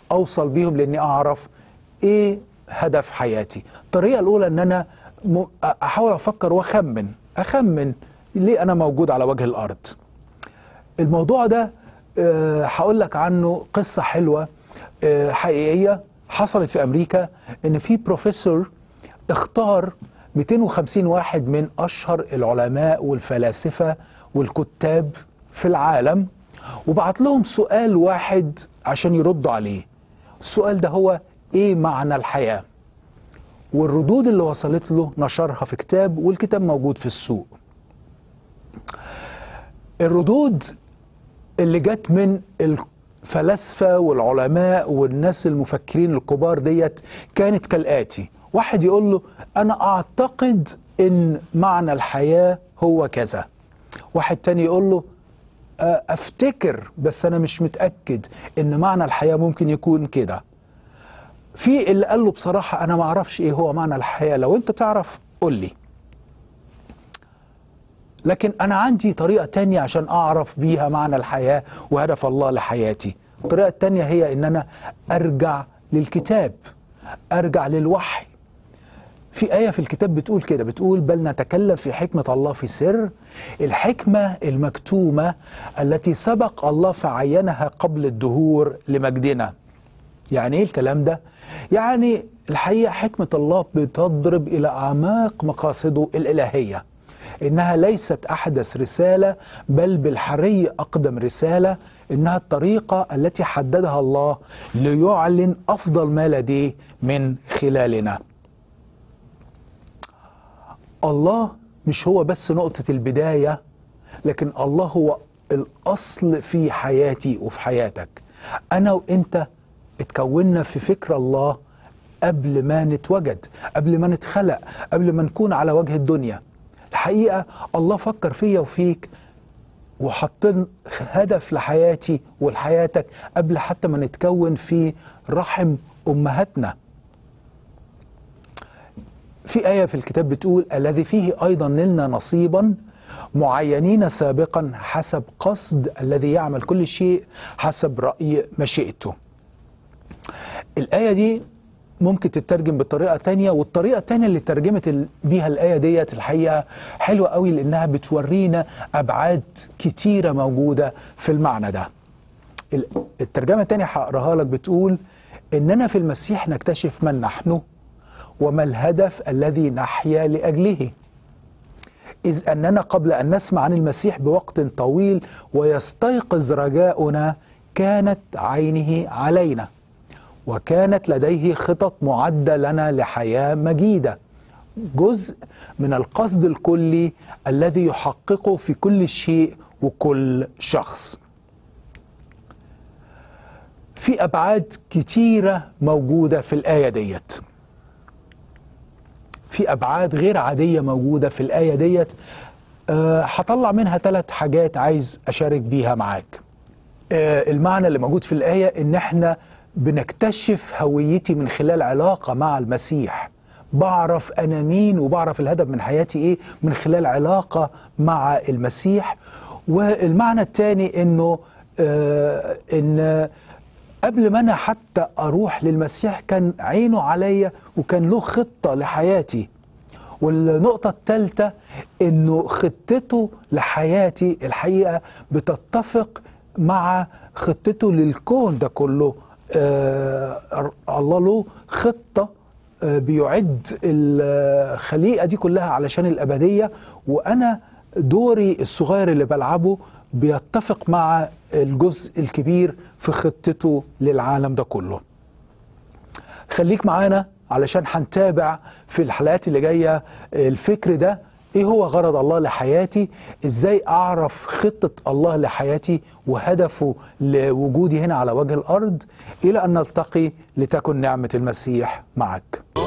اوصل بيهم لاني اعرف ايه هدف حياتي الطريقه الاولى ان انا م- احاول افكر واخمن اخمن ليه انا موجود على وجه الارض الموضوع ده آه، هقول لك عنه قصة حلوة آه، حقيقية حصلت في أمريكا إن في بروفيسور اختار 250 واحد من أشهر العلماء والفلاسفة والكتاب في العالم وبعت لهم سؤال واحد عشان يردوا عليه السؤال ده هو إيه معنى الحياة والردود اللي وصلت له نشرها في كتاب والكتاب موجود في السوق الردود اللي جت من الفلاسفة والعلماء والناس المفكرين الكبار ديت كانت كالآتي واحد يقول له أنا أعتقد إن معنى الحياة هو كذا واحد تاني يقول له "أه، أفتكر بس أنا مش متأكد إن معنى الحياة ممكن يكون كده في اللي قال له بصراحة أنا ما أعرفش إيه هو معنى الحياة لو أنت تعرف قول لي لكن أنا عندي طريقة تانية عشان أعرف بيها معنى الحياة وهدف الله لحياتي الطريقة التانية هي إن أنا أرجع للكتاب أرجع للوحي في آية في الكتاب بتقول كده بتقول بل نتكلم في حكمة الله في سر الحكمة المكتومة التي سبق الله فعينها قبل الدهور لمجدنا يعني ايه الكلام ده؟ يعني الحقيقة حكمة الله بتضرب إلى أعماق مقاصده الإلهية إنها ليست أحدث رسالة بل بالحري أقدم رسالة إنها الطريقة التي حددها الله ليعلن أفضل ما لديه من خلالنا الله مش هو بس نقطة البداية لكن الله هو الأصل في حياتي وفي حياتك أنا وإنت اتكوننا في فكر الله قبل ما نتوجد قبل ما نتخلق قبل ما نكون على وجه الدنيا الحقيقة الله فكر فيا وفيك وحط هدف لحياتي ولحياتك قبل حتى ما نتكون في رحم أمهاتنا في آية في الكتاب بتقول الذي فيه أيضا نلنا نصيبا معينين سابقا حسب قصد الذي يعمل كل شيء حسب رأي مشيئته الآية دي ممكن تترجم بطريقة تانية والطريقة التانية اللي ترجمت ال- بيها الآية ديت الحقيقة حلوة قوي لأنها بتورينا أبعاد كتيرة موجودة في المعنى ده ال- الترجمة التانية هقراها لك بتقول إننا في المسيح نكتشف من نحن وما الهدف الذي نحيا لأجله إذ أننا قبل أن نسمع عن المسيح بوقت طويل ويستيقظ رجاؤنا كانت عينه علينا وكانت لديه خطط معدة لنا لحياة مجيدة جزء من القصد الكلي الذي يحققه في كل شيء وكل شخص في أبعاد كتيرة موجودة في الآية ديت في أبعاد غير عادية موجودة في الآية ديت أه هطلع منها ثلاث حاجات عايز أشارك بيها معاك أه المعنى اللي موجود في الآية إن إحنا بنكتشف هويتي من خلال علاقة مع المسيح بعرف أنا مين وبعرف الهدف من حياتي إيه من خلال علاقة مع المسيح والمعنى الثاني إنه آه إن قبل ما أنا حتى أروح للمسيح كان عينه عليا وكان له خطة لحياتي والنقطة الثالثة إنه خطته لحياتي الحقيقة بتتفق مع خطته للكون ده كله آه الله له خطة آه بيعد الخليقة دي كلها علشان الأبدية وأنا دوري الصغير اللي بلعبه بيتفق مع الجزء الكبير في خطته للعالم ده كله خليك معانا علشان هنتابع في الحلقات اللي جاية الفكر ده ايه هو غرض الله لحياتي ازاي اعرف خطة الله لحياتي وهدفه لوجودي هنا على وجه الارض الى ان نلتقي لتكن نعمة المسيح معك